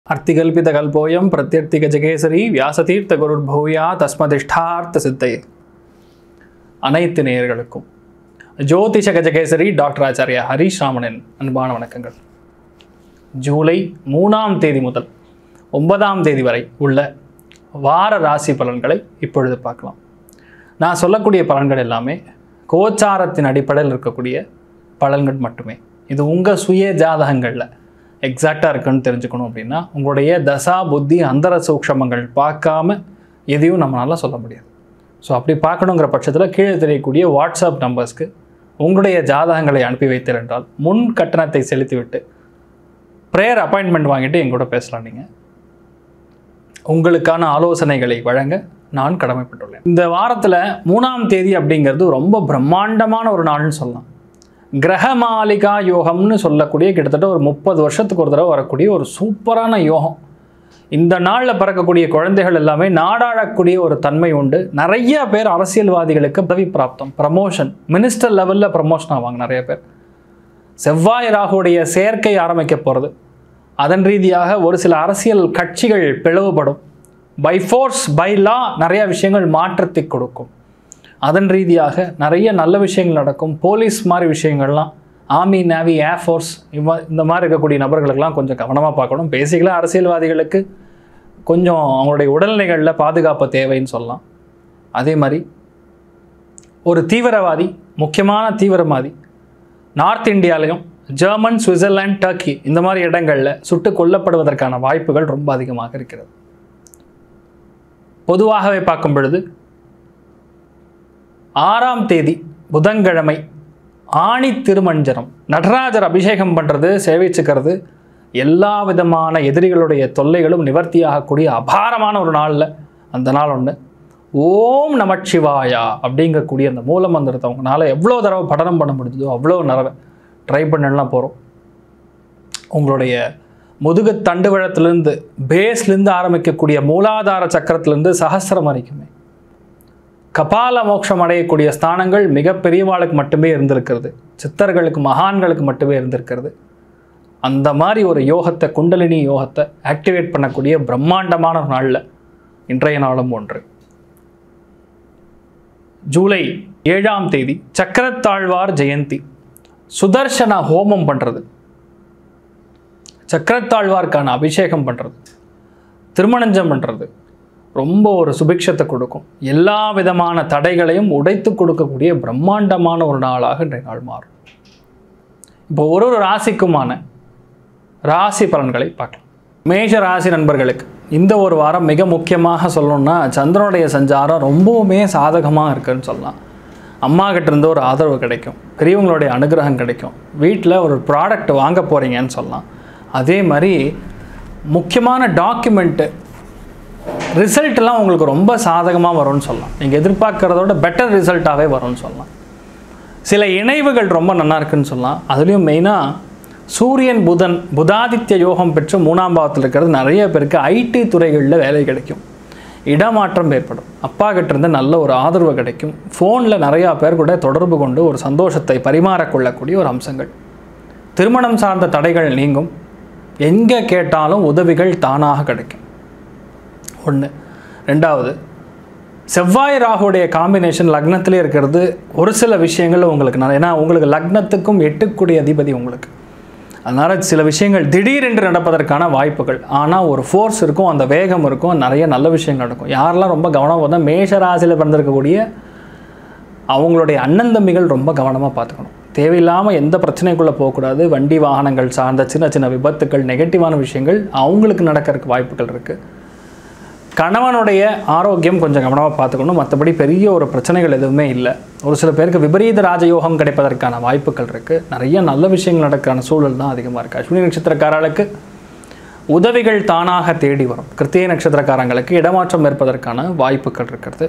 அர்த்திகல்பிதகல்போயம் பிரத்யர்த்திகஜகேசரி வியாசதீர்த்த குருர்பூயா தஸ்மதிஷ்டார்த்த சித்தையே அனைத்து நேயர்களுக்கும் ஜோதிஷ கஜகேசரி டாக்டர் ஆச்சாரியா ஹரீஷ் ராமனின் அன்பான வணக்கங்கள் ஜூலை மூணாம் தேதி முதல் ஒன்பதாம் தேதி வரை உள்ள வார ராசி பலன்களை இப்பொழுது பார்க்கலாம் நான் சொல்லக்கூடிய பலன்கள் எல்லாமே கோச்சாரத்தின் அடிப்படையில் இருக்கக்கூடிய பலன்கள் மட்டுமே இது உங்கள் சுய ஜாதகங்களில் எக்ஸாக்டாக இருக்குன்னு தெரிஞ்சுக்கணும் அப்படின்னா உங்களுடைய தசா புத்தி அந்தர சூக்ஷமங்கள் பார்க்காம எதையும் நம்மளால சொல்ல முடியாது ஸோ அப்படி பார்க்கணுங்கிற பட்சத்தில் கீழே தெரியக்கூடிய வாட்ஸ்அப் நம்பர்ஸ்க்கு உங்களுடைய ஜாதகங்களை அனுப்பி வைத்தீர் என்றால் முன் கட்டணத்தை செலுத்திவிட்டு ப்ரேயர் அப்பாயின்மெண்ட் வாங்கிட்டு எங்கூட பேசலாம் நீங்கள் உங்களுக்கான ஆலோசனைகளை வழங்க நான் கடமைப்பட்டுள்ளேன் இந்த வாரத்தில் மூணாம் தேதி அப்படிங்கிறது ரொம்ப பிரம்மாண்டமான ஒரு நாள்னு சொல்லலாம் கிரகமாலிகா யோகம்னு சொல்லக்கூடிய கிட்டத்தட்ட ஒரு முப்பது வருஷத்துக்கு ஒரு தடவை வரக்கூடிய ஒரு சூப்பரான யோகம் இந்த நாளில் பிறக்கக்கூடிய குழந்தைகள் எல்லாமே நாடாடக்கூடிய ஒரு தன்மை உண்டு நிறைய பேர் அரசியல்வாதிகளுக்கு பதவி பிராப்தம் ப்ரமோஷன் மினிஸ்டர் லெவலில் ப்ரமோஷன் ஆவாங்க நிறைய பேர் செவ்வாய் ராகுடைய சேர்க்கை ஆரம்பிக்க போகிறது அதன் ரீதியாக ஒரு சில அரசியல் கட்சிகள் பிளவுபடும் பை ஃபோர்ஸ் பை லா நிறைய விஷயங்கள் மாற்றத்தை கொடுக்கும் அதன் ரீதியாக நிறைய நல்ல விஷயங்கள் நடக்கும் போலீஸ் மாதிரி விஷயங்கள்லாம் ஆர்மி நேவி ஏர்ஃபோர்ஸ் இவ இந்த மாதிரி இருக்கக்கூடிய நபர்களுக்கெல்லாம் கொஞ்சம் கவனமாக பார்க்கணும் பேசிக்கலாக அரசியல்வாதிகளுக்கு கொஞ்சம் அவங்களுடைய உடல்நிலைகளில் பாதுகாப்பு தேவைன்னு சொல்லலாம் அதே மாதிரி ஒரு தீவிரவாதி முக்கியமான தீவிரவாதி நார்த் இந்தியாலையும் ஜெர்மன் சுவிட்சர்லாந்து டர்க்கி இந்த மாதிரி இடங்களில் சுட்டு கொல்லப்படுவதற்கான வாய்ப்புகள் ரொம்ப அதிகமாக இருக்கிறது பொதுவாகவே பார்க்கும் பொழுது ஆறாம் தேதி புதன்கிழமை ஆணி திருமஞ்சனம் நடராஜர் அபிஷேகம் பண்ணுறது சேவிச்சுக்கிறது எல்லா விதமான எதிரிகளுடைய தொல்லைகளும் நிவர்த்தியாகக்கூடிய அபாரமான ஒரு நாளில் அந்த நாள் ஒன்று ஓம் நமச்சிவாயா அப்படிங்கக்கூடிய அந்த மூல மந்திரத்தை அவங்களால எவ்வளோ தடவை படனம் பண்ண முடிஞ்சதோ அவ்வளோ தடவை ட்ரை பண்ணலாம் போகிறோம் உங்களுடைய முதுகு தண்டுவழத்திலிருந்து பேஸ்லேருந்து ஆரம்பிக்கக்கூடிய மூலாதார சக்கரத்திலிருந்து சகசிரம் வரைக்குமே கபால மோட்சம் அடையக்கூடிய ஸ்தானங்கள் மிக பெரியவாளுக்கு மட்டுமே இருந்திருக்கிறது சித்தர்களுக்கு மகான்களுக்கு மட்டுமே இருந்திருக்கிறது அந்த மாதிரி ஒரு யோகத்தை குண்டலினி யோகத்தை ஆக்டிவேட் பண்ணக்கூடிய பிரம்மாண்டமான ஒரு நாளில் இன்றைய நாளும் ஒன்று ஜூலை ஏழாம் தேதி சக்கரத்தாழ்வார் ஜெயந்தி சுதர்சன ஹோமம் பண்ணுறது சக்கரத்தாழ்வார்க்கான அபிஷேகம் பண்ணுறது திருமணஞ்சம் பண்ணுறது ரொம்ப ஒரு சுபிக்ஷத்தை கொடுக்கும் எல்லா விதமான தடைகளையும் உடைத்து கொடுக்கக்கூடிய பிரம்மாண்டமான ஒரு நாளாக இன்றைய நாள் மாறும் இப்போ ஒரு ஒரு ராசிக்குமான ராசி பலன்களை பார்க்கலாம் மேஷ ராசி நண்பர்களுக்கு இந்த ஒரு வாரம் மிக முக்கியமாக சொல்லணும்னா சந்திரனுடைய சஞ்சாரம் ரொம்பவுமே சாதகமாக இருக்குன்னு சொல்லலாம் அம்மா கிட்ட இருந்து ஒரு ஆதரவு கிடைக்கும் பெரியவங்களுடைய அனுகிரகம் கிடைக்கும் வீட்டில் ஒரு ப்ராடக்ட் வாங்க போகிறீங்கன்னு சொல்லலாம் அதே மாதிரி முக்கியமான டாக்குமெண்ட்டு ரிசல்ட்லாம் உங்களுக்கு ரொம்ப சாதகமாக வரும்னு சொல்லலாம் நீங்கள் எதிர்பார்க்குறதோட பெட்டர் ரிசல்ட்டாகவே வரும்னு சொல்லலாம் சில இணைவுகள் ரொம்ப நல்லா இருக்குன்னு சொல்லலாம் அதுலேயும் மெயினாக சூரியன் புதன் புதாதித்ய யோகம் பெற்று மூணாம் பாவத்தில் இருக்கிறது நிறைய பேருக்கு ஐடி துறைகளில் வேலை கிடைக்கும் இடமாற்றம் ஏற்படும் அப்பா கிட்ட இருந்து நல்ல ஒரு ஆதரவு கிடைக்கும் ஃபோனில் நிறையா பேர் கூட தொடர்பு கொண்டு ஒரு சந்தோஷத்தை பரிமாறக்கொள்ளக்கூடிய ஒரு அம்சங்கள் திருமணம் சார்ந்த தடைகள் நீங்கும் எங்கே கேட்டாலும் உதவிகள் தானாக கிடைக்கும் ஒன்று ரெண்டாவது செவ்வாய் ராகுடைய காம்பினேஷன் லக்னத்திலே இருக்கிறது ஒரு சில விஷயங்கள் உங்களுக்கு நான் ஏன்னா உங்களுக்கு லக்னத்துக்கும் எட்டுக்கூடிய அதிபதி உங்களுக்கு அதனால் சில விஷயங்கள் திடீரென்று நடப்பதற்கான வாய்ப்புகள் ஆனால் ஒரு ஃபோர்ஸ் இருக்கும் அந்த வேகம் இருக்கும் நிறைய நல்ல விஷயங்கள் நடக்கும் யாரெல்லாம் ரொம்ப கவனமாக பார்த்தா மேஷ ராசியில் பிறந்திருக்கக்கூடிய அவங்களுடைய அண்ணன் தம்பிகள் ரொம்ப கவனமாக பார்த்துக்கணும் தேவையில்லாமல் எந்த பிரச்சனைக்குள்ளே போகக்கூடாது வண்டி வாகனங்கள் சார்ந்த சின்ன சின்ன விபத்துக்கள் நெகட்டிவான விஷயங்கள் அவங்களுக்கு நடக்கிறதுக்கு வாய்ப்புகள் இருக்குது கணவனுடைய ஆரோக்கியம் கொஞ்சம் கவனமாக பார்த்துக்கணும் மற்றபடி பெரிய ஒரு பிரச்சனைகள் எதுவுமே இல்லை ஒரு சில பேருக்கு விபரீத ராஜயோகம் கிடைப்பதற்கான வாய்ப்புகள் இருக்குது நிறைய நல்ல விஷயங்கள் நடக்கான சூழல் தான் அதிகமாக இருக்குது அஸ்வினி நட்சத்திரக்காரர்களுக்கு உதவிகள் தானாக தேடி வரும் கிருத்திய நட்சத்திரக்காரங்களுக்கு இடமாற்றம் ஏற்பதற்கான வாய்ப்புகள் இருக்கிறது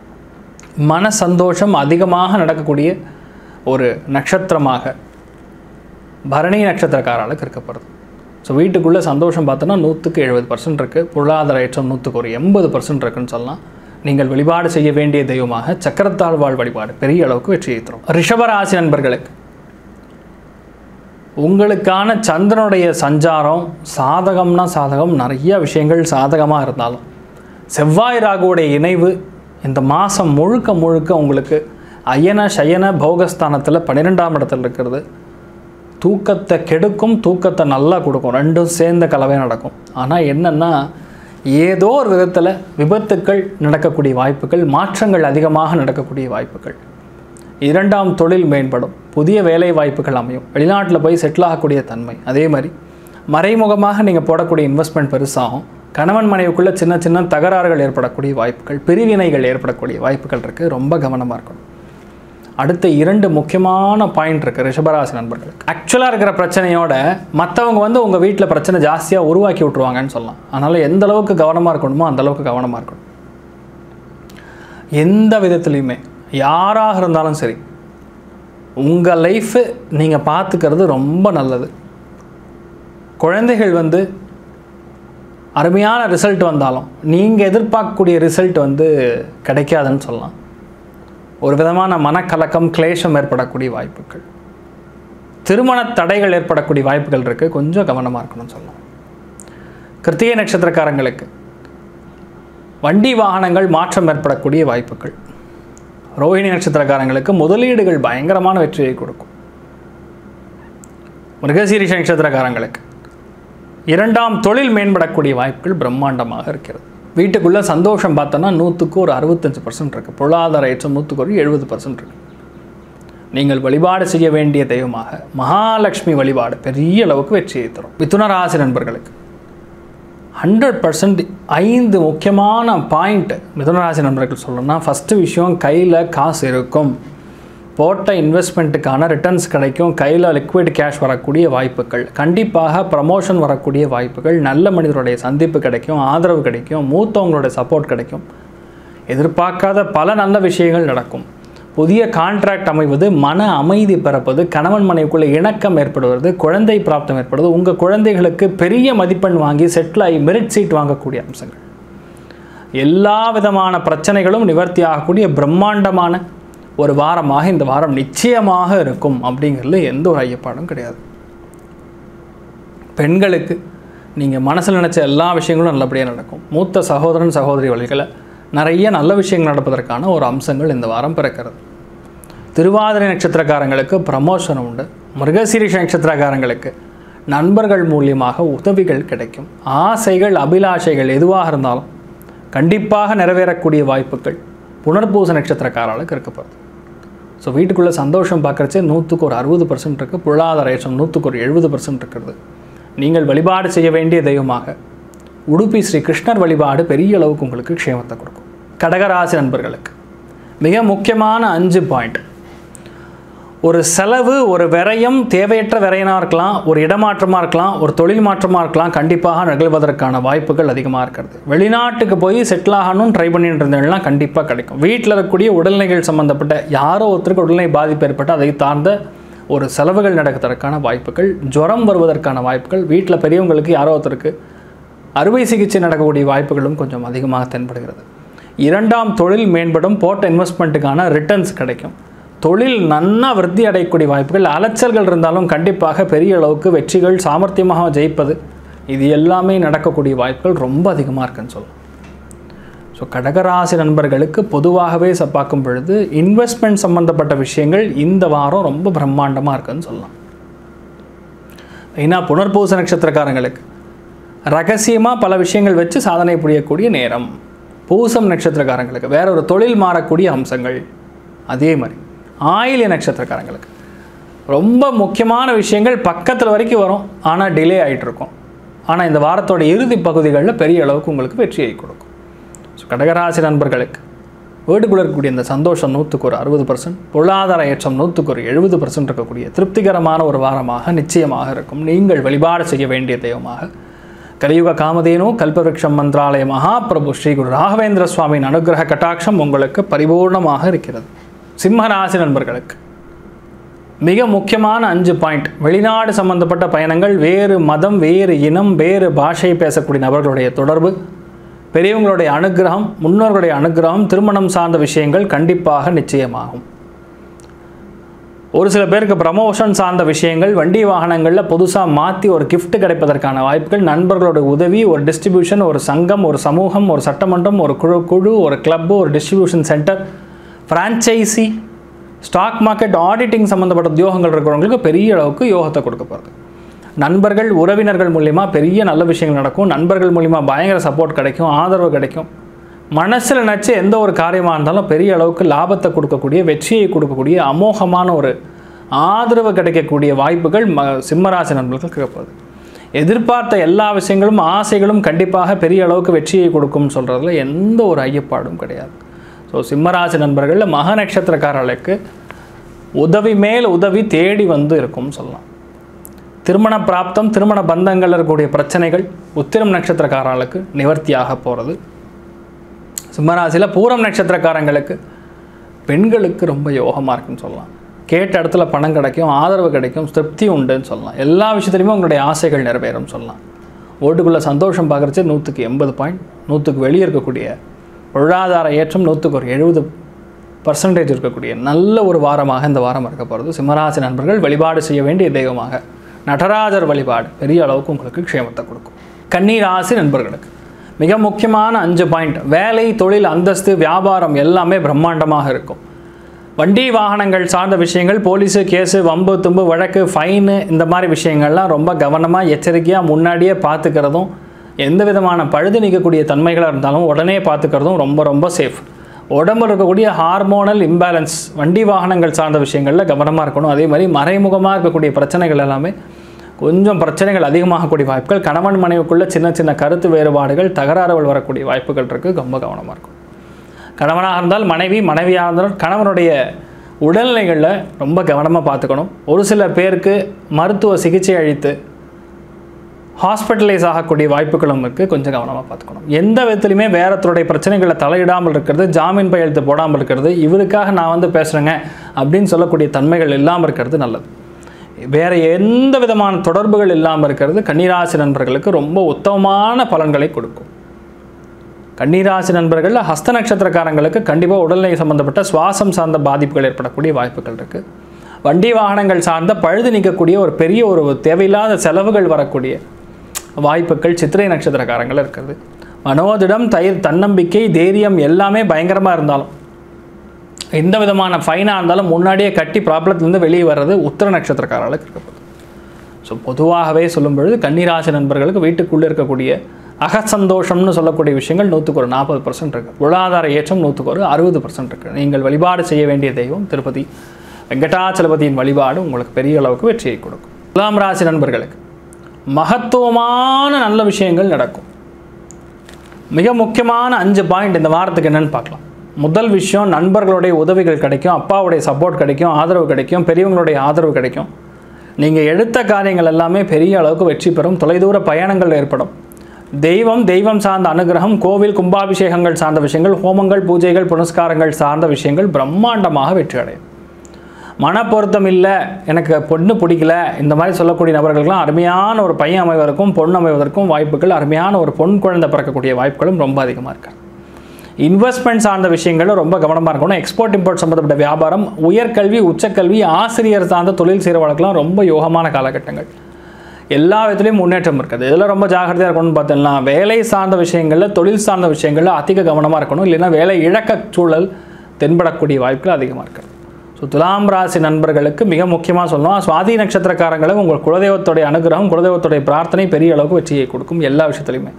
மன சந்தோஷம் அதிகமாக நடக்கக்கூடிய ஒரு நட்சத்திரமாக பரணி நட்சத்திரக்காரர்களுக்கு இருக்கப்படுது ஸோ வீட்டுக்குள்ளே சந்தோஷம் பார்த்தோன்னா நூற்றுக்கு எழுபது பர்சன்ட் இருக்குது பொருளாதார ஏற்றம் நூற்றுக்கு ஒரு எண்பது பர்சன்ட் இருக்குன்னு சொல்லலாம் நீங்கள் வழிபாடு செய்ய வேண்டிய தெய்வமாக சக்கரத்தாழ்வாள் வழிபாடு பெரிய அளவுக்கு வெற்றியை தரும் ரிஷபராசி நண்பர்களுக்கு உங்களுக்கான சந்திரனுடைய சஞ்சாரம் சாதகம்னா சாதகம் நிறைய விஷயங்கள் சாதகமாக இருந்தாலும் செவ்வாய் ராகுவுடைய இணைவு இந்த மாதம் முழுக்க முழுக்க உங்களுக்கு அயன சயன போகஸ்தானத்தில் பன்னிரெண்டாம் இடத்துல இருக்கிறது தூக்கத்தை கெடுக்கும் தூக்கத்தை நல்லா கொடுக்கும் ரெண்டும் சேர்ந்த கலவை நடக்கும் ஆனால் என்னென்னா ஏதோ ஒரு விதத்தில் விபத்துக்கள் நடக்கக்கூடிய வாய்ப்புகள் மாற்றங்கள் அதிகமாக நடக்கக்கூடிய வாய்ப்புகள் இரண்டாம் தொழில் மேம்படும் புதிய வேலை வாய்ப்புகள் அமையும் வெளிநாட்டில் போய் செட்டில் ஆகக்கூடிய தன்மை அதே மாதிரி மறைமுகமாக நீங்கள் போடக்கூடிய இன்வெஸ்ட்மெண்ட் பெருசாகும் கணவன் மனைவிக்குள்ளே சின்ன சின்ன தகராறுகள் ஏற்படக்கூடிய வாய்ப்புகள் பிரிவினைகள் ஏற்படக்கூடிய வாய்ப்புகள் இருக்குது ரொம்ப கவனமாக இருக்கணும் அடுத்த இரண்டு முக்கியமான பாயிண்ட் இருக்குது ரிஷபராசி நண்பர்களுக்கு ஆக்சுவலாக இருக்கிற பிரச்சனையோட மற்றவங்க வந்து உங்கள் வீட்டில் பிரச்சனை ஜாஸ்தியாக உருவாக்கி விட்ருவாங்கன்னு சொல்லலாம் அதனால் எந்த அளவுக்கு கவனமாக இருக்கணுமோ அந்த அளவுக்கு கவனமாக இருக்கணும் எந்த விதத்துலையுமே யாராக இருந்தாலும் சரி உங்கள் லைஃபு நீங்கள் பார்த்துக்கிறது ரொம்ப நல்லது குழந்தைகள் வந்து அருமையான ரிசல்ட் வந்தாலும் நீங்கள் எதிர்பார்க்கக்கூடிய ரிசல்ட் வந்து கிடைக்காதுன்னு சொல்லலாம் ஒரு விதமான மனக்கலக்கம் கிளேஷம் ஏற்படக்கூடிய வாய்ப்புகள் திருமண தடைகள் ஏற்படக்கூடிய வாய்ப்புகள் இருக்குது கொஞ்சம் கவனமாக இருக்கணும்னு சொல்லலாம் கிருத்திகை நட்சத்திரக்காரங்களுக்கு வண்டி வாகனங்கள் மாற்றம் ஏற்படக்கூடிய வாய்ப்புகள் ரோஹிணி நட்சத்திரக்காரங்களுக்கு முதலீடுகள் பயங்கரமான வெற்றியை கொடுக்கும் மிருகசீரிஷ நட்சத்திரக்காரங்களுக்கு இரண்டாம் தொழில் மேம்படக்கூடிய வாய்ப்புகள் பிரம்மாண்டமாக இருக்கிறது வீட்டுக்குள்ளே சந்தோஷம் பார்த்தோன்னா நூற்றுக்கு ஒரு அறுபத்தஞ்சு பர்சன்ட் இருக்குது பொருளாதார ஏற்றம் நூற்றுக்கு ஒரு எழுபது பர்சன்ட் இருக்குது நீங்கள் வழிபாடு செய்ய வேண்டிய தெய்வமாக மகாலட்சுமி வழிபாடு பெரிய அளவுக்கு வெற்றியை தரும் மிதுன ராசி நண்பர்களுக்கு ஹண்ட்ரட் பர்சன்ட் ஐந்து முக்கியமான பாயிண்ட் மிதுனராசி நண்பர்கள் சொல்லணும்னா ஃபஸ்ட்டு விஷயம் கையில் காசு இருக்கும் போட்ட இன்வெஸ்ட்மெண்ட்டுக்கான ரிட்டர்ன்ஸ் கிடைக்கும் கையில் லிக்விட் கேஷ் வரக்கூடிய வாய்ப்புகள் கண்டிப்பாக ப்ரமோஷன் வரக்கூடிய வாய்ப்புகள் நல்ல மனிதருடைய சந்திப்பு கிடைக்கும் ஆதரவு கிடைக்கும் மூத்தவங்களுடைய சப்போர்ட் கிடைக்கும் எதிர்பார்க்காத பல நல்ல விஷயங்கள் நடக்கும் புதிய கான்ட்ராக்ட் அமைவது மன அமைதி பிறப்பது கணவன் மனைவிக்குள்ள இணக்கம் ஏற்படுவது குழந்தை பிராப்தம் ஏற்படுவது உங்கள் குழந்தைகளுக்கு பெரிய மதிப்பெண் வாங்கி செட்டில் ஆகி மெரிட் சீட் வாங்கக்கூடிய அம்சங்கள் எல்லா விதமான பிரச்சனைகளும் நிவர்த்தி ஆகக்கூடிய பிரம்மாண்டமான ஒரு வாரமாக இந்த வாரம் நிச்சயமாக இருக்கும் அப்படிங்கிறதுல எந்த ஒரு ஐயப்பாடும் கிடையாது பெண்களுக்கு நீங்கள் மனசில் நினச்ச எல்லா விஷயங்களும் நல்லபடியாக நடக்கும் மூத்த சகோதரன் சகோதரி வழிகளை நிறைய நல்ல விஷயங்கள் நடப்பதற்கான ஒரு அம்சங்கள் இந்த வாரம் பிறக்கிறது திருவாதிரை நட்சத்திரக்காரங்களுக்கு ப்ரமோஷன் உண்டு மிருகசீரிஷ நட்சத்திரக்காரங்களுக்கு நண்பர்கள் மூலியமாக உதவிகள் கிடைக்கும் ஆசைகள் அபிலாஷைகள் எதுவாக இருந்தாலும் கண்டிப்பாக நிறைவேறக்கூடிய வாய்ப்புகள் புனர்பூச நட்சத்திரக்காரர்களுக்கு இருக்கப்படுது ஸோ வீட்டுக்குள்ளே சந்தோஷம் பார்க்குறச்சே நூற்றுக்கு ஒரு அறுபது பர்சன்ட் இருக்குது பொருளாதார ஏற்றம் நூற்றுக்கு ஒரு எழுபது பர்சன்ட் இருக்கிறது நீங்கள் வழிபாடு செய்ய வேண்டிய தெய்வமாக உடுப்பி ஸ்ரீ கிருஷ்ணர் வழிபாடு பெரிய அளவுக்கு உங்களுக்கு க்ஷேமத்தை கொடுக்கும் கடகராசி நண்பர்களுக்கு மிக முக்கியமான அஞ்சு பாயிண்ட் ஒரு செலவு ஒரு விரயம் தேவையற்ற விரயனாக இருக்கலாம் ஒரு இடமாற்றமாக இருக்கலாம் ஒரு தொழில் மாற்றமாக இருக்கலாம் கண்டிப்பாக நிகழ்வதற்கான வாய்ப்புகள் அதிகமாக இருக்கிறது வெளிநாட்டுக்கு போய் செட்டில் ஆகணும்னு ட்ரை பண்ணிட்டு இருந்தவங்கலாம் கண்டிப்பாக கிடைக்கும் வீட்டில் இருக்கக்கூடிய உடல்நிலைகள் சம்மந்தப்பட்ட யாரோ ஒருத்தருக்கு உடல்நிலை பாதிப்பு ஏற்பட்டு அதை சார்ந்த ஒரு செலவுகள் நடக்கிறதுக்கான வாய்ப்புகள் ஜுரம் வருவதற்கான வாய்ப்புகள் வீட்டில் பெரியவங்களுக்கு யாரோ ஒருத்தருக்கு அறுவை சிகிச்சை நடக்கக்கூடிய வாய்ப்புகளும் கொஞ்சம் அதிகமாக தென்படுகிறது இரண்டாம் தொழில் மேம்படும் போட்ட இன்வெஸ்ட்மெண்ட்டுக்கான ரிட்டர்ன்ஸ் கிடைக்கும் தொழில் நன்னா விருத்தி அடையக்கூடிய வாய்ப்புகள் அலைச்சல்கள் இருந்தாலும் கண்டிப்பாக பெரிய அளவுக்கு வெற்றிகள் சாமர்த்தியமாக ஜெயிப்பது இது எல்லாமே நடக்கக்கூடிய வாய்ப்புகள் ரொம்ப அதிகமாக இருக்குன்னு சொல்லலாம் ஸோ கடகராசி நண்பர்களுக்கு பொதுவாகவே ச பார்க்கும் பொழுது இன்வெஸ்ட்மெண்ட் சம்மந்தப்பட்ட விஷயங்கள் இந்த வாரம் ரொம்ப பிரம்மாண்டமாக இருக்குன்னு சொல்லலாம் ஏன்னா புனர்பூச நட்சத்திரக்காரங்களுக்கு ரகசியமாக பல விஷயங்கள் வச்சு சாதனை புரியக்கூடிய நேரம் பூசம் நட்சத்திரக்காரங்களுக்கு வேற ஒரு தொழில் மாறக்கூடிய அம்சங்கள் அதே மாதிரி ஆயிலிய நட்சத்திரக்காரங்களுக்கு ரொம்ப முக்கியமான விஷயங்கள் பக்கத்தில் வரைக்கும் வரும் ஆனால் டிலே ஆகிட்டு இருக்கும் ஆனால் இந்த வாரத்தோட இறுதி பகுதிகளில் பெரிய அளவுக்கு உங்களுக்கு வெற்றியை கொடுக்கும் ஸோ கடகராசி நண்பர்களுக்கு வீட்டுக்குள்ள இருக்கக்கூடிய இந்த சந்தோஷம் நூற்றுக்கு ஒரு அறுபது பர்சன்ட் பொருளாதார ஏற்றம் நூற்றுக்கு ஒரு எழுபது பர்சன்ட் இருக்கக்கூடிய திருப்திகரமான ஒரு வாரமாக நிச்சயமாக இருக்கும் நீங்கள் வழிபாடு செய்ய வேண்டிய தெய்வமாக கலியுக காமதேனு கல்பவருஷம் மந்திராலய மகாபிரபு ஸ்ரீ குரு ராகவேந்திர சுவாமியின் அனுகிரக கட்டாட்சம் உங்களுக்கு பரிபூர்ணமாக இருக்கிறது சிம்ம ராசி நண்பர்களுக்கு மிக முக்கியமான அஞ்சு பாயிண்ட் வெளிநாடு சம்பந்தப்பட்ட பயணங்கள் வேறு மதம் வேறு இனம் வேறு பாஷை பேசக்கூடிய நபர்களுடைய தொடர்பு பெரியவங்களுடைய அனுகிரகம் முன்னோர்களுடைய அனுகிரகம் திருமணம் சார்ந்த விஷயங்கள் கண்டிப்பாக நிச்சயமாகும் ஒரு சில பேருக்கு ப்ரமோஷன் சார்ந்த விஷயங்கள் வண்டி வாகனங்களில் புதுசாக மாற்றி ஒரு gift கிடைப்பதற்கான வாய்ப்புகள் நண்பர்களோட உதவி ஒரு டிஸ்ட்ரிபியூஷன் ஒரு சங்கம் ஒரு சமூகம் ஒரு சட்டமன்றம் ஒரு குழு குழு ஒரு கிளப்பு ஒரு distribution centre franchisee stock market auditing சம்மந்தப்பட்ட உத்தியோகங்கள் இருக்கிறவங்களுக்கு பெரிய அளவுக்கு யோகத்தை கொடுக்க போகிறது நண்பர்கள் உறவினர்கள் மூலிமா பெரிய நல்ல விஷயங்கள் நடக்கும் நண்பர்கள் மூலிமா பயங்கர சப்போர்ட் கிடைக்கும் ஆதரவு கிடைக்கும் மனசில் நினச்சி எந்த ஒரு காரியமாக இருந்தாலும் பெரிய அளவுக்கு லாபத்தை கொடுக்கக்கூடிய வெற்றியை கொடுக்கக்கூடிய அமோகமான ஒரு ஆதரவு கிடைக்கக்கூடிய வாய்ப்புகள் ம சிம்மராசி நண்பர்களுக்கு கிடைப்பது எதிர்பார்த்த எல்லா விஷயங்களும் ஆசைகளும் கண்டிப்பாக பெரிய அளவுக்கு வெற்றியை கொடுக்கும்னு சொல்கிறதுல எந்த ஒரு ஐயப்பாடும் கிடையாது ஸோ சிம்மராசி நண்பர்களில் மக நட்சத்திரக்காரர்களுக்கு உதவி மேல் உதவி தேடி வந்து இருக்கும்னு சொல்லலாம் திருமண பிராப்தம் திருமண பந்தங்கள் இருக்கக்கூடிய பிரச்சனைகள் உத்திரம் நட்சத்திரக்காரர்களுக்கு நிவர்த்தியாக போகிறது சிம்மராசியில் பூரம் நட்சத்திரக்காரங்களுக்கு பெண்களுக்கு ரொம்ப யோகமாக இருக்குன்னு சொல்லலாம் கேட்ட இடத்துல பணம் கிடைக்கும் ஆதரவு கிடைக்கும் திருப்தி உண்டுன்னு சொல்லலாம் எல்லா விஷயத்துலையுமே உங்களுடைய ஆசைகள் நிறைவேறும் சொல்லலாம் ஓட்டுக்குள்ளே சந்தோஷம் பார்க்குறச்சு நூற்றுக்கு எண்பது பாயிண்ட் நூற்றுக்கு வெளியே இருக்கக்கூடிய பொருளாதார ஏற்றம் நூற்றுக்கு ஒரு எழுபது பர்சன்டேஜ் இருக்கக்கூடிய நல்ல ஒரு வாரமாக இந்த வாரம் இருக்க போகிறது சிம்மராசி நண்பர்கள் வழிபாடு செய்ய வேண்டிய தெய்வமாக நடராஜர் வழிபாடு பெரிய அளவுக்கு உங்களுக்கு க்ஷேமத்தை கொடுக்கும் கன்னி ராசி நண்பர்களுக்கு மிக முக்கியமான அஞ்சு பாயிண்ட் வேலை தொழில் அந்தஸ்து வியாபாரம் எல்லாமே பிரம்மாண்டமாக இருக்கும் வண்டி வாகனங்கள் சார்ந்த விஷயங்கள் போலீஸு கேஸு வம்பு தும்பு வழக்கு ஃபைனு இந்த மாதிரி விஷயங்கள்லாம் ரொம்ப கவனமாக எச்சரிக்கையாக முன்னாடியே பார்த்துக்கிறதும் எந்த விதமான பழுது நீக்கக்கூடிய தன்மைகளாக இருந்தாலும் உடனே பார்த்துக்கிறதும் ரொம்ப ரொம்ப சேஃப் உடம்புல இருக்கக்கூடிய ஹார்மோனல் இம்பேலன்ஸ் வண்டி வாகனங்கள் சார்ந்த விஷயங்களில் கவனமாக இருக்கணும் அதே மாதிரி மறைமுகமாக இருக்கக்கூடிய பிரச்சனைகள் எல்லாமே கொஞ்சம் பிரச்சனைகள் அதிகமாகக்கூடிய வாய்ப்புகள் கணவன் மனைவிக்குள்ள சின்ன சின்ன கருத்து வேறுபாடுகள் தகராறுகள் வரக்கூடிய வாய்ப்புகள் இருக்குது ரொம்ப கவனமாக இருக்கும் கணவனாக இருந்தால் மனைவி மனைவியாக இருந்தால் கணவனுடைய உடல்நிலைகளில் ரொம்ப கவனமாக பார்த்துக்கணும் ஒரு சில பேருக்கு மருத்துவ சிகிச்சை அளித்து ஹாஸ்பிட்டலைஸ் ஆகக்கூடிய வாய்ப்புகளும் இருக்குது கொஞ்சம் கவனமாக பார்த்துக்கணும் எந்த விதத்துலையுமே வேறத்தருடைய பிரச்சனைகளை தலையிடாமல் இருக்கிறது ஜாமீன் கையெழுத்து போடாமல் இருக்கிறது இவருக்காக நான் வந்து பேசுகிறேங்க அப்படின்னு சொல்லக்கூடிய தன்மைகள் இல்லாமல் இருக்கிறது நல்லது வேறு எந்த விதமான தொடர்புகள் இல்லாமல் இருக்கிறது கன்னிராசி நண்பர்களுக்கு ரொம்ப உத்தமமான பலன்களை கொடுக்கும் கன்னிராசி நண்பர்களில் ஹஸ்த நட்சத்திரக்காரங்களுக்கு கண்டிப்பாக உடல்நிலை சம்பந்தப்பட்ட சுவாசம் சார்ந்த பாதிப்புகள் ஏற்படக்கூடிய வாய்ப்புகள் இருக்குது வண்டி வாகனங்கள் சார்ந்த பழுது நீக்கக்கூடிய ஒரு பெரிய ஒரு தேவையில்லாத செலவுகள் வரக்கூடிய வாய்ப்புகள் சித்திரை நட்சத்திரக்காரங்கள் இருக்கிறது மனோதிடம் தயிர் தன்னம்பிக்கை தைரியம் எல்லாமே பயங்கரமாக இருந்தாலும் எந்த விதமான ஃபைனாக இருந்தாலும் முன்னாடியே கட்டி ப்ராப்ளத்துலேருந்து வெளியே வர்றது உத்திர நட்சத்திரக்காரர்களுக்கு இருக்கப்படுது ஸோ பொதுவாகவே சொல்லும் பொழுது கன்னிராசி நண்பர்களுக்கு வீட்டுக்குள்ளே இருக்கக்கூடிய அகசந்தோஷம்னு சொல்லக்கூடிய விஷயங்கள் நூற்றுக்கு ஒரு நாற்பது பர்சன்ட் இருக்குது பொருளாதார ஏற்றம் நூற்றுக்கு ஒரு அறுபது பர்சன்ட் இருக்குது நீங்கள் வழிபாடு செய்ய வேண்டிய தெய்வம் திருப்பதி வெங்கடாச்சலபதியின் வழிபாடு உங்களுக்கு பெரிய அளவுக்கு வெற்றியை கொடுக்கும் துலாம் ராசி நண்பர்களுக்கு மகத்துவமான நல்ல விஷயங்கள் நடக்கும் மிக முக்கியமான அஞ்சு பாயிண்ட் இந்த வாரத்துக்கு என்னன்னு பார்க்கலாம் முதல் விஷயம் நண்பர்களுடைய உதவிகள் கிடைக்கும் அப்பாவுடைய சப்போர்ட் கிடைக்கும் ஆதரவு கிடைக்கும் பெரியவங்களுடைய ஆதரவு கிடைக்கும் நீங்கள் எடுத்த காரியங்கள் எல்லாமே பெரிய அளவுக்கு வெற்றி பெறும் தொலைதூர பயணங்கள் ஏற்படும் தெய்வம் தெய்வம் சார்ந்த அனுகிரகம் கோவில் கும்பாபிஷேகங்கள் சார்ந்த விஷயங்கள் ஹோமங்கள் பூஜைகள் புனஸ்காரங்கள் சார்ந்த விஷயங்கள் பிரம்மாண்டமாக வெற்றி அடையும் மனப்பொருத்தம் இல்லை எனக்கு பொண்ணு பிடிக்கல இந்த மாதிரி சொல்லக்கூடிய நபர்களுக்கெல்லாம் அருமையான ஒரு பையன் அமைவதற்கும் பொண்ணு அமைவதற்கும் வாய்ப்புகள் அருமையான ஒரு பொன் குழந்தை பிறக்கக்கூடிய வாய்ப்புகளும் ரொம்ப அதிகமாக இருக்கு இன்வெஸ்ட்மெண்ட் சார்ந்த விஷயங்களும் ரொம்ப கவனமாக இருக்கணும் எக்ஸ்போர்ட் இம்போர்ட் சம்மந்தப்பட்ட வியாபாரம் உயர்கல்வி உச்சக்கல்வி ஆசிரியர் சார்ந்த தொழில் செய்கிறவர்களுக்கெல்லாம் ரொம்ப யோகமான காலகட்டங்கள் எல்லா விதத்துலையும் முன்னேற்றம் இருக்குது இதில் ரொம்ப ஜாகிரதையாக இருக்கணும்னு பார்த்தோம்னா வேலை சார்ந்த விஷயங்களில் தொழில் சார்ந்த விஷயங்களில் அதிக கவனமாக இருக்கணும் இல்லைன்னா வேலை இழக்க சூழல் தென்படக்கூடிய வாய்ப்புகள் அதிகமாக இருக்குது ஸோ துலாம் ராசி நண்பர்களுக்கு மிக முக்கியமாக சொல்லணும் சுவாதி நட்சத்திரக்காரங்களுக்கு உங்கள் குலதெய்வத்துடைய அனுகிரகம் குலதெய்வத்துடைய பிரார்த்தனை பெரிய அளவுக்கு வெற்றியை கொடுக்கும் எல்லா விஷயத்துலையுமே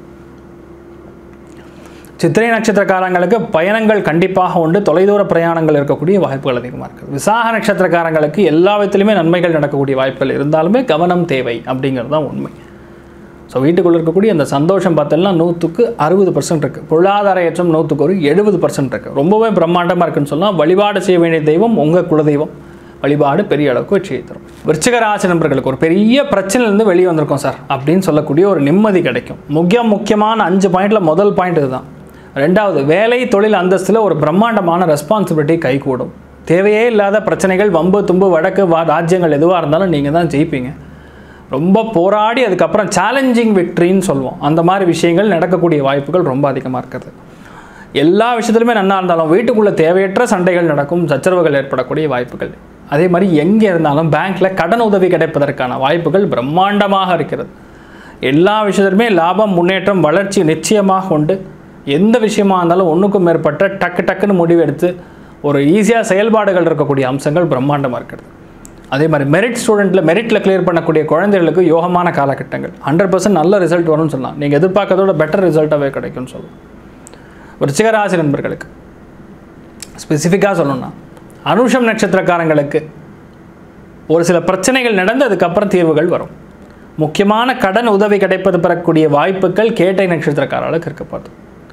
சித்திரை நட்சத்திரக்காரங்களுக்கு பயணங்கள் கண்டிப்பாக உண்டு தொலைதூர பிரயாணங்கள் இருக்கக்கூடிய வாய்ப்புகள் அதிகமாக இருக்குது விசாக நட்சத்திரக்காரங்களுக்கு எல்லா விதத்திலுமே நன்மைகள் நடக்கக்கூடிய வாய்ப்புகள் இருந்தாலுமே கவனம் தேவை அப்படிங்கிறது தான் உண்மை ஸோ வீட்டுக்குள்ளே இருக்கக்கூடிய அந்த சந்தோஷம் பார்த்தோம்னா நூற்றுக்கு அறுபது பர்சன்ட் இருக்குது பொருளாதார ஏற்றம் நூற்றுக்கு ஒரு எழுபது பர்சன்ட் இருக்குது ரொம்பவே பிரம்மாண்டமாக இருக்குன்னு சொன்னால் வழிபாடு செய்ய வேண்டிய தெய்வம் உங்கள் குலதெய்வம் வழிபாடு பெரிய அளவுக்கு வெற்றியை தரும் விருச்சிக ராசி நண்பர்களுக்கு ஒரு பெரிய பிரச்சனையிலேருந்து வெளியே வந்திருக்கோம் சார் அப்படின்னு சொல்லக்கூடிய ஒரு நிம்மதி கிடைக்கும் முக்கிய முக்கியமான அஞ்சு பாயிண்டில் முதல் பாயிண்ட் இதுதான் ரெண்டாவது வேலை தொழில் அந்தஸ்தில் ஒரு பிரம்மாண்டமான ரெஸ்பான்சிபிலிட்டி கைகூடும் தேவையே இல்லாத பிரச்சனைகள் வம்பு தும்பு வடக்கு வா ராஜ்யங்கள் எதுவாக இருந்தாலும் நீங்கள் தான் ஜெயிப்பீங்க ரொம்ப போராடி அதுக்கப்புறம் சேலஞ்சிங் விக்ட்ரின்னு சொல்லுவோம் அந்த மாதிரி விஷயங்கள் நடக்கக்கூடிய வாய்ப்புகள் ரொம்ப அதிகமாக இருக்கிறது எல்லா விஷயத்துலையுமே நன்னா இருந்தாலும் வீட்டுக்குள்ளே தேவையற்ற சண்டைகள் நடக்கும் சச்சரவுகள் ஏற்படக்கூடிய வாய்ப்புகள் அதே மாதிரி எங்கே இருந்தாலும் பேங்க்கில் கடன் உதவி கிடைப்பதற்கான வாய்ப்புகள் பிரம்மாண்டமாக இருக்கிறது எல்லா விஷயத்திலுமே லாபம் முன்னேற்றம் வளர்ச்சி நிச்சயமாக உண்டு எந்த விஷயமா இருந்தாலும் ஒன்றுக்கும் மேற்பட்ட டக்கு டக்குன்னு முடிவெடுத்து ஒரு ஈஸியாக செயல்பாடுகள் இருக்கக்கூடிய அம்சங்கள் பிரம்மாண்டமாக இருக்கிறது அதே மாதிரி மெரிட் ஸ்டூடெண்ட்டில் மெரிட்டில் கிளியர் பண்ணக்கூடிய குழந்தைகளுக்கு யோகமான காலகட்டங்கள் ஹண்ட்ரட் பர்சன்ட் நல்ல ரிசல்ட் வரும்னு சொல்லலாம் நீங்கள் எதிர்பார்க்கறதோட பெட்டர் ரிசல்ட்டாகவே கிடைக்கும்னு சொல்லலாம் விருச்சிகராசி நண்பர்களுக்கு ஸ்பெசிஃபிக்காக சொல்லணும்னா அனுஷம் நட்சத்திரக்காரங்களுக்கு ஒரு சில பிரச்சனைகள் நடந்து அதுக்கப்புறம் தீர்வுகள் வரும் முக்கியமான கடன் உதவி கிடைப்பது பெறக்கூடிய வாய்ப்புகள் கேட்டை நட்சத்திரக்காரர்களுக்கு இருக்கப்படுது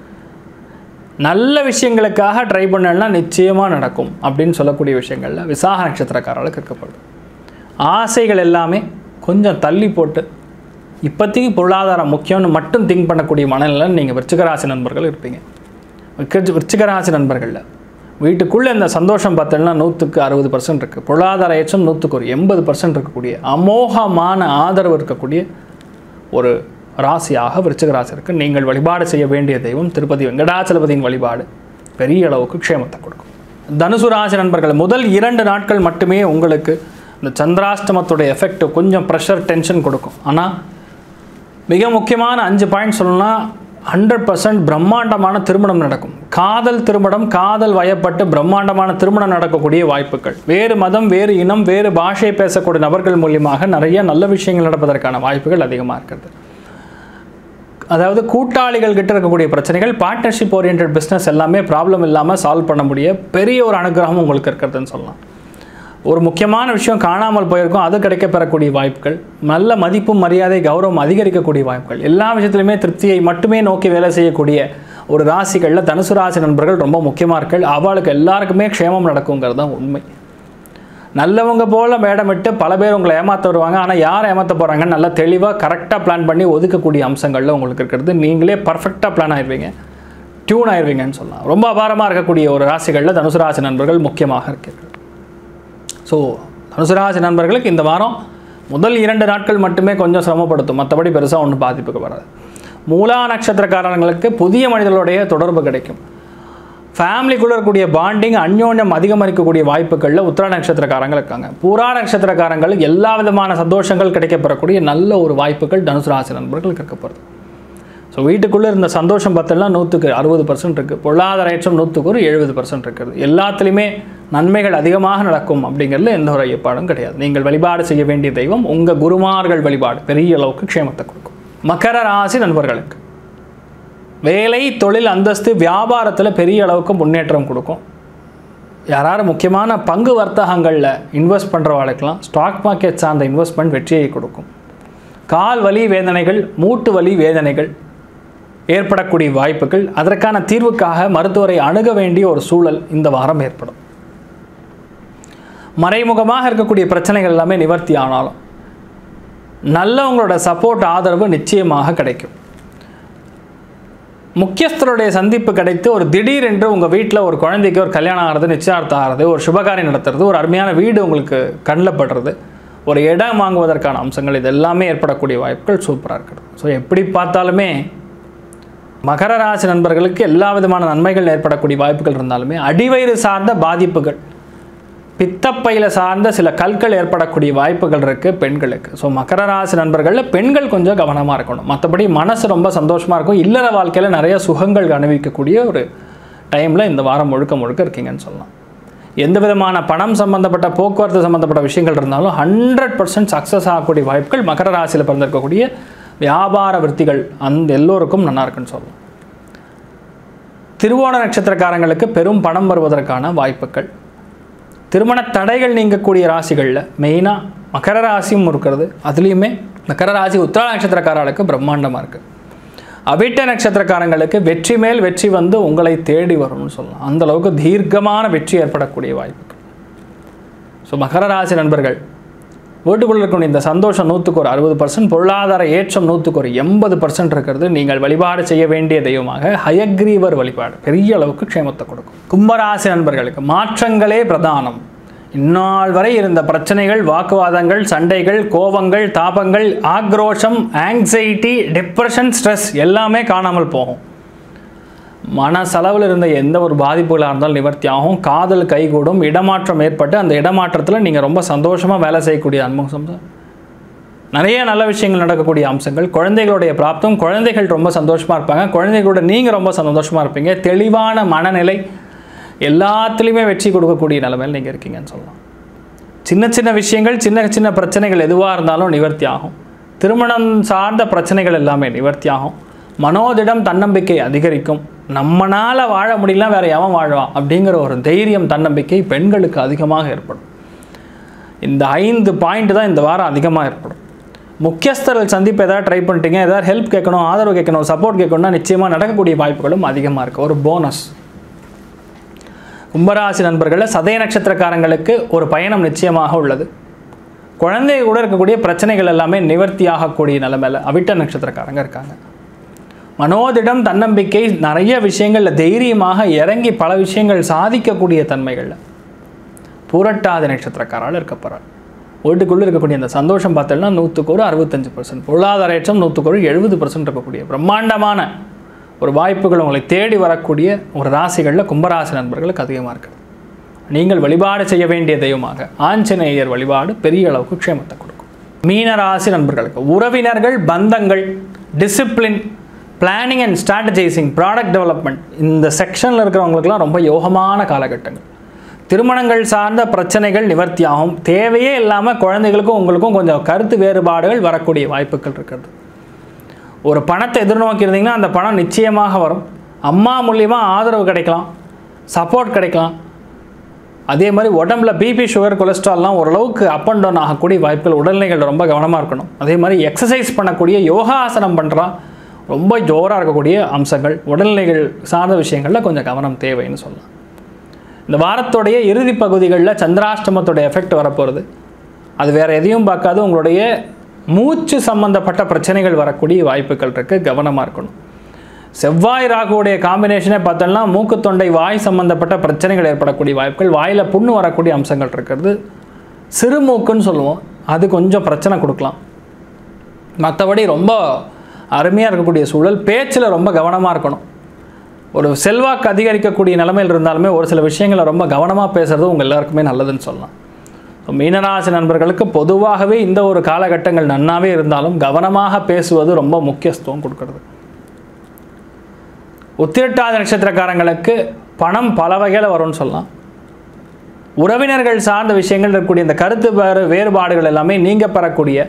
நல்ல விஷயங்களுக்காக ட்ரை பண்ணலன்னா நிச்சயமாக நடக்கும் அப்படின்னு சொல்லக்கூடிய விஷயங்களில் விசாக நட்சத்திரக்காரர்களுக்கு இருக்கப்படுது ஆசைகள் எல்லாமே கொஞ்சம் தள்ளி போட்டு இப்போதைக்கு பொருளாதாரம் முக்கியம்னு மட்டும் திங்க் பண்ணக்கூடிய மனநிலை நீங்கள் விருச்சிகராசி நண்பர்கள் இருப்பீங்க விருச்சிக- விருச்சிகராசி நண்பர்களில் வீட்டுக்குள்ளே இந்த சந்தோஷம் பார்த்தோம்னா நூற்றுக்கு அறுபது பர்சன்ட் இருக்குது பொருளாதார ஏற்றம் நூற்றுக்கு ஒரு எண்பது பர்சன்ட் இருக்கக்கூடிய அமோகமான ஆதரவு இருக்கக்கூடிய ஒரு ராசியாக விருச்சிக ராசி இருக்கு நீங்கள் வழிபாடு செய்ய வேண்டிய தெய்வம் திருப்பதி வெங்கடாச்சலபதியின் வழிபாடு பெரிய அளவுக்கு க்ஷேமத்தை கொடுக்கும் தனுசு ராசி நண்பர்கள் முதல் இரண்டு நாட்கள் மட்டுமே உங்களுக்கு இந்த சந்திராஷ்டமத்துடைய எஃபெக்ட் கொஞ்சம் ப்ரெஷர் டென்ஷன் கொடுக்கும் ஆனால் மிக முக்கியமான அஞ்சு பாயிண்ட் சொல்லணும்னா ஹண்ட்ரட் பர்சன்ட் பிரம்மாண்டமான திருமணம் நடக்கும் காதல் திருமணம் காதல் வயப்பட்டு பிரம்மாண்டமான திருமணம் நடக்கக்கூடிய வாய்ப்புகள் வேறு மதம் வேறு இனம் வேறு பாஷை பேசக்கூடிய நபர்கள் மூலியமாக நிறைய நல்ல விஷயங்கள் நடப்பதற்கான வாய்ப்புகள் அதிகமாக இருக்கிறது அதாவது கூட்டாளிகள் கிட்ட இருக்கக்கூடிய பிரச்சனைகள் பார்ட்னர்ஷிப் ஓரியன்ட் பிஸ்னஸ் எல்லாமே ப்ராப்ளம் இல்லாமல் சால்வ் பண்ண முடிய பெரிய ஒரு அனுகிரகம் உங்களுக்கு இருக்கிறதுன்னு சொல்லலாம் ஒரு முக்கியமான விஷயம் காணாமல் போயிருக்கும் அது கிடைக்க பெறக்கூடிய வாய்ப்புகள் நல்ல மதிப்பும் மரியாதை கௌரவம் அதிகரிக்கக்கூடிய வாய்ப்புகள் எல்லா விஷயத்துலையுமே திருப்தியை மட்டுமே நோக்கி வேலை செய்யக்கூடிய ஒரு ராசிகளில் தனுசு ராசி நண்பர்கள் ரொம்ப முக்கியமாக இருக்கு அவளுக்கு எல்லாருக்குமே க்ஷேமம் நடக்குங்கிறது தான் உண்மை நல்லவங்க போல மேடமிட்டு பல பேர் உங்களை ஏமாற்ற வருவாங்க ஆனால் யார் ஏமாற்ற போகிறாங்கன்னு நல்லா தெளிவாக கரெக்டாக பிளான் பண்ணி ஒதுக்கக்கூடிய அம்சங்களில் உங்களுக்கு இருக்கிறது நீங்களே பர்ஃபெக்டாக பிளான் ஆயிடுவீங்க டியூன் ஆயிடுவீங்கன்னு சொல்லலாம் ரொம்ப அபாரமாக இருக்கக்கூடிய ஒரு ராசிகளில் தனுசு ராசி நண்பர்கள் முக்கியமாக இருக்கிறது ஸோ தனுசு ராசி நண்பர்களுக்கு இந்த வாரம் முதல் இரண்டு நாட்கள் மட்டுமே கொஞ்சம் சிரமப்படுத்தும் மற்றபடி பெருசாக ஒன்றும் பாதிப்புக்கு வராது மூலா நட்சத்திரக்காரங்களுக்கு புதிய மனிதர்களுடைய தொடர்பு கிடைக்கும் ஃபேமிலிக்குள்ளே இருக்கக்கூடிய பாண்டிங் அந்யோன்யம் அதிகமாக இருக்கக்கூடிய வாய்ப்புகளில் உத்தர நட்சத்திரக்காரங்கள் இருக்காங்க பூரா நட்சத்திரக்காரங்கள் எல்லா விதமான சந்தோஷங்கள் கிடைக்கப்பெறக்கூடிய நல்ல ஒரு வாய்ப்புகள் தனுசு ராசி நண்பர்களுக்கு இருக்கப்படுது ஸோ வீட்டுக்குள்ளே இருந்த சந்தோஷம் பார்த்தெல்லாம் நூற்றுக்கு அறுபது பர்சன்ட் இருக்குது பொருளாதார ஏற்றம் நூற்றுக்கு ஒரு எழுபது பர்சன்ட் இருக்குது எல்லாத்துலேயுமே நன்மைகள் அதிகமாக நடக்கும் அப்படிங்கிறதுல எந்த ஒரு ஐயப்பாடும் கிடையாது நீங்கள் வழிபாடு செய்ய வேண்டிய தெய்வம் உங்கள் குருமார்கள் வழிபாடு பெரிய அளவுக்கு க்ஷேமத்தை கொடுக்கும் மகர ராசி நண்பர்களுக்கு வேலை தொழில் அந்தஸ்து வியாபாரத்தில் பெரிய அளவுக்கு முன்னேற்றம் கொடுக்கும் யாராவது முக்கியமான பங்கு வர்த்தகங்களில் இன்வெஸ்ட் பண்ணுறவாளுக்கெல்லாம் ஸ்டாக் மார்க்கெட் சார்ந்த இன்வெஸ்ட்மெண்ட் வெற்றியை கொடுக்கும் கால் வலி வேதனைகள் மூட்டு வலி வேதனைகள் ஏற்படக்கூடிய வாய்ப்புகள் அதற்கான தீர்வுக்காக மருத்துவரை அணுக வேண்டிய ஒரு சூழல் இந்த வாரம் ஏற்படும் மறைமுகமாக இருக்கக்கூடிய பிரச்சனைகள் எல்லாமே நிவர்த்தி ஆனாலும் நல்லவங்களோட சப்போர்ட் ஆதரவு நிச்சயமாக கிடைக்கும் முக்கியஸ்தருடைய சந்திப்பு கிடைத்து ஒரு திடீரென்று உங்கள் வீட்டில் ஒரு குழந்தைக்கு ஒரு கல்யாணம் ஆகிறது நிச்சயார்த்தம் ஆகிறது ஒரு சுபகாரியம் நடத்துறது ஒரு அருமையான வீடு உங்களுக்கு கண்ணில் படுறது ஒரு இடம் வாங்குவதற்கான அம்சங்கள் இது எல்லாமே ஏற்படக்கூடிய வாய்ப்புகள் சூப்பராக இருக்குது ஸோ எப்படி பார்த்தாலுமே மகர ராசி நண்பர்களுக்கு எல்லா விதமான நன்மைகள் ஏற்படக்கூடிய வாய்ப்புகள் இருந்தாலுமே அடிவயிறு சார்ந்த பாதிப்புகள் பித்தப்பையில் சார்ந்த சில கற்கள் ஏற்படக்கூடிய வாய்ப்புகள் இருக்குது பெண்களுக்கு ஸோ மகர ராசி நண்பர்களில் பெண்கள் கொஞ்சம் கவனமாக இருக்கணும் மற்றபடி மனசு ரொம்ப சந்தோஷமாக இருக்கும் இல்லற வாழ்க்கையில் நிறைய சுகங்கள் அனுபவிக்கக்கூடிய ஒரு டைமில் இந்த வாரம் முழுக்க முழுக்க இருக்கீங்கன்னு சொல்லலாம் எந்த விதமான பணம் சம்பந்தப்பட்ட போக்குவரத்து சம்பந்தப்பட்ட விஷயங்கள் இருந்தாலும் ஹண்ட்ரட் பர்சன்ட் சக்ஸஸ் ஆகக்கூடிய வாய்ப்புகள் மகர ராசியில் பிறந்திருக்கக்கூடிய வியாபார விருத்திகள் அந்த எல்லோருக்கும் நல்லா இருக்குன்னு சொல்லலாம் திருவோண நட்சத்திரக்காரங்களுக்கு பெரும் பணம் வருவதற்கான வாய்ப்புகள் திருமண தடைகள் நீங்கக்கூடிய ராசிகளில் மெயினாக மகர ராசியும் இருக்கிறது அதுலேயுமே மகர ராசி உத்திரா நட்சத்திரக்காரர்களுக்கு பிரம்மாண்டமாக இருக்குது அவிட்ட நட்சத்திரக்காரங்களுக்கு வெற்றி மேல் வெற்றி வந்து உங்களை தேடி வரும்னு சொல்லலாம் அந்த அளவுக்கு தீர்க்கமான வெற்றி ஏற்படக்கூடிய வாய்ப்புகள் ஸோ மகர ராசி நண்பர்கள் வீட்டுக்குள்ள இருக்கக்கூடிய இந்த சந்தோஷம் நூற்றுக்கு ஒரு அறுபது பர்சன்ட் பொருளாதார ஏற்றம் நூற்றுக்கு ஒரு எண்பது பர்சன்ட் இருக்கிறது நீங்கள் வழிபாடு செய்ய வேண்டிய தெய்வமாக ஹயக்ரீவர் வழிபாடு பெரிய அளவுக்கு க்ஷேமத்தை கொடுக்கும் கும்பராசி நண்பர்களுக்கு மாற்றங்களே பிரதானம் இந்நாள் வரை இருந்த பிரச்சனைகள் வாக்குவாதங்கள் சண்டைகள் கோபங்கள் தாபங்கள் ஆக்ரோஷம் ஆங்ஸைட்டி டிப்ரெஷன் ஸ்ட்ரெஸ் எல்லாமே காணாமல் போகும் மன செலவில் இருந்த எந்த ஒரு பாதிப்புகளாக இருந்தாலும் நிவர்த்தி ஆகும் காதல் கைகூடும் இடமாற்றம் ஏற்பட்டு அந்த இடமாற்றத்தில் நீங்கள் ரொம்ப சந்தோஷமாக வேலை செய்யக்கூடிய அனுபவம் தான் நிறைய நல்ல விஷயங்கள் நடக்கக்கூடிய அம்சங்கள் குழந்தைகளுடைய பிராப்தம் குழந்தைகள் ரொம்ப சந்தோஷமாக இருப்பாங்க குழந்தைகளோட நீங்கள் ரொம்ப சந்தோஷமாக இருப்பீங்க தெளிவான மனநிலை எல்லாத்துலேயுமே வெற்றி கொடுக்கக்கூடிய நிலைமையில் நீங்கள் இருக்கீங்கன்னு சொல்லலாம் சின்ன சின்ன விஷயங்கள் சின்ன சின்ன பிரச்சனைகள் எதுவாக இருந்தாலும் நிவர்த்தி ஆகும் திருமணம் சார்ந்த பிரச்சனைகள் எல்லாமே நிவர்த்தி ஆகும் மனோதிடம் தன்னம்பிக்கை அதிகரிக்கும் நம்மனால வாழ முடியல வேற எவன் வாழ்வான் அப்படிங்கிற ஒரு தைரியம் தன்னம்பிக்கை பெண்களுக்கு அதிகமாக ஏற்படும் இந்த ஐந்து பாயிண்ட் தான் இந்த வாரம் அதிகமாக ஏற்படும் முக்கியஸ்தர்கள் சந்திப்பு ஏதாவது ட்ரை பண்ணிட்டீங்க ஏதாவது ஹெல்ப் கேட்கணும் ஆதரவு கேட்கணும் சப்போர்ட் கேட்கணும்னா நிச்சயமாக நடக்கக்கூடிய வாய்ப்புகளும் அதிகமாக இருக்குது ஒரு போனஸ் கும்பராசி நண்பர்களில் சதய நட்சத்திரக்காரங்களுக்கு ஒரு பயணம் நிச்சயமாக உள்ளது குழந்தை கூட இருக்கக்கூடிய பிரச்சனைகள் எல்லாமே நிவர்த்தி ஆகக்கூடிய நிலைமையில் அவிட்ட நட்சத்திரக்காரங்க இருக்காங்க மனோதிடம் தன்னம்பிக்கை நிறைய விஷயங்களில் தைரியமாக இறங்கி பல விஷயங்கள் சாதிக்கக்கூடிய தன்மைகளில் பூரட்டாதி நட்சத்திரக்காரால் இருக்க போகிறார் வீட்டுக்குள்ளே இருக்கக்கூடிய அந்த சந்தோஷம் பார்த்தோம்னா நூற்றுக்கு ஒரு அறுபத்தஞ்சு பர்சன்ட் பொருளாதார ஏற்றம் நூற்றுக்கு ஒரு எழுபது பர்சன்ட் இருக்கக்கூடிய பிரம்மாண்டமான ஒரு வாய்ப்புகள் உங்களை தேடி வரக்கூடிய ஒரு ராசிகளில் கும்பராசி நண்பர்களுக்கு அதிகமாக இருக்குது நீங்கள் வழிபாடு செய்ய வேண்டிய தெய்வமாக ஆஞ்சநேயர் வழிபாடு பெரிய அளவுக்கு க்ஷேமத்தை கொடுக்கும் மீன ராசி நண்பர்களுக்கு உறவினர்கள் பந்தங்கள் discipline planning and strategising product development இந்த செக்ஷனில் இருக்கிறவங்களுக்குலாம் ரொம்ப யோகமான காலகட்டங்கள் திருமணங்கள் சார்ந்த பிரச்சனைகள் நிவர்த்தியாகும் தேவையே இல்லாமல் குழந்தைகளுக்கும் உங்களுக்கும் கொஞ்சம் கருத்து வேறுபாடுகள் வரக்கூடிய வாய்ப்புகள் இருக்கிறது ஒரு பணத்தை எதிர்நோக்கி இருந்தீங்கன்னா அந்த பணம் நிச்சயமாக வரும் அம்மா மூலியமாக ஆதரவு கிடைக்கலாம் சப்போர்ட் கிடைக்கலாம் அதே மாதிரி உடம்புல பிபி சுகர் கொலஸ்ட்ரால்லாம் ஓரளவுக்கு அப் அண்ட் டவுன் ஆகக்கூடிய வாய்ப்புகள் உடல்நிலைகள் ரொம்ப கவனமாக இருக்கணும் அதே மாதிரி எக்ஸசைஸ் பண்ணக்கூடிய யோகாசனம் பண்ணுறா ரொம்ப ஜோராக இருக்கக்கூடிய அம்சங்கள் உடல்நிலைகள் சார்ந்த விஷயங்களில் கொஞ்சம் கவனம் தேவைன்னு சொல்லலாம் இந்த வாரத்துடைய இறுதி பகுதிகளில் சந்திராஷ்டமத்துடைய எஃபெக்ட் வரப்போகிறது அது வேறு எதையும் பார்க்காது உங்களுடைய மூச்சு சம்பந்தப்பட்ட பிரச்சனைகள் வரக்கூடிய வாய்ப்புகள் இருக்குது கவனமாக இருக்கணும் செவ்வாய் ராகுவுடைய காம்பினேஷனே பார்த்தோம்னா மூக்கு தொண்டை வாய் சம்பந்தப்பட்ட பிரச்சனைகள் ஏற்படக்கூடிய வாய்ப்புகள் வாயில் புண்ணு வரக்கூடிய அம்சங்கள் இருக்கிறது சிறுமூக்குன்னு சொல்லுவோம் அது கொஞ்சம் பிரச்சனை கொடுக்கலாம் மற்றபடி ரொம்ப அருமையாக இருக்கக்கூடிய சூழல் பேச்சில் ரொம்ப கவனமாக இருக்கணும் ஒரு செல்வாக்கு அதிகரிக்கக்கூடிய நிலைமையில் இருந்தாலுமே ஒரு சில விஷயங்களை ரொம்ப கவனமாக பேசுறது உங்கள் எல்லாருக்குமே நல்லதுன்னு சொல்லலாம் ஸோ மீனராசி நண்பர்களுக்கு பொதுவாகவே இந்த ஒரு காலகட்டங்கள் நன்னாவே இருந்தாலும் கவனமாக பேசுவது ரொம்ப முக்கியத்துவம் கொடுக்கறது உத்திரட்டாத நட்சத்திரக்காரங்களுக்கு பணம் பல வகையில் வரும்னு சொல்லலாம் உறவினர்கள் சார்ந்த விஷயங்கள் இருக்கக்கூடிய இந்த கருத்து வேறு வேறுபாடுகள் எல்லாமே நீங்க பெறக்கூடிய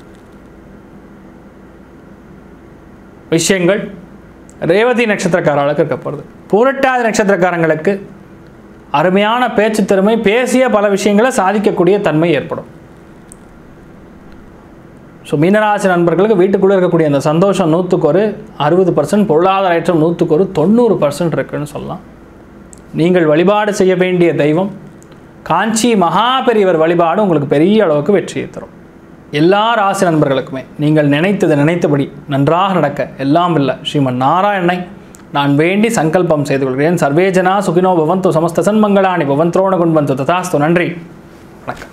விஷயங்கள் ரேவதி நட்சத்திரக்காரர்களுக்கு இருக்கப்படுது பூரட்டாதி நட்சத்திரக்காரங்களுக்கு அருமையான பேச்சு திறமை பேசிய பல விஷயங்களை சாதிக்கக்கூடிய தன்மை ஏற்படும் ஸோ மீனராசி நண்பர்களுக்கு வீட்டுக்குள்ளே இருக்கக்கூடிய அந்த சந்தோஷம் நூற்றுக்கு ஒரு அறுபது பர்சன்ட் பொருளாதார ஏற்றம் நூற்றுக்கு ஒரு தொண்ணூறு பர்சன்ட் இருக்குன்னு சொல்லலாம் நீங்கள் வழிபாடு செய்ய வேண்டிய தெய்வம் காஞ்சி மகா பெரியவர் வழிபாடு உங்களுக்கு பெரிய அளவுக்கு வெற்றியை தரும் எல்லா ராசி நண்பர்களுக்குமே நீங்கள் நினைத்தது நினைத்தபடி நன்றாக நடக்க எல்லாம் இல்லை ஸ்ரீமன் நாராயணனை நான் வேண்டி சங்கல்பம் செய்து கொள்கிறேன் சர்வேஜனா சுகினோ பவந்து சமஸ்த சன்மங்களானி பவந்த்ரோண குண்பந்து ததாஸ்து நன்றி வணக்கம்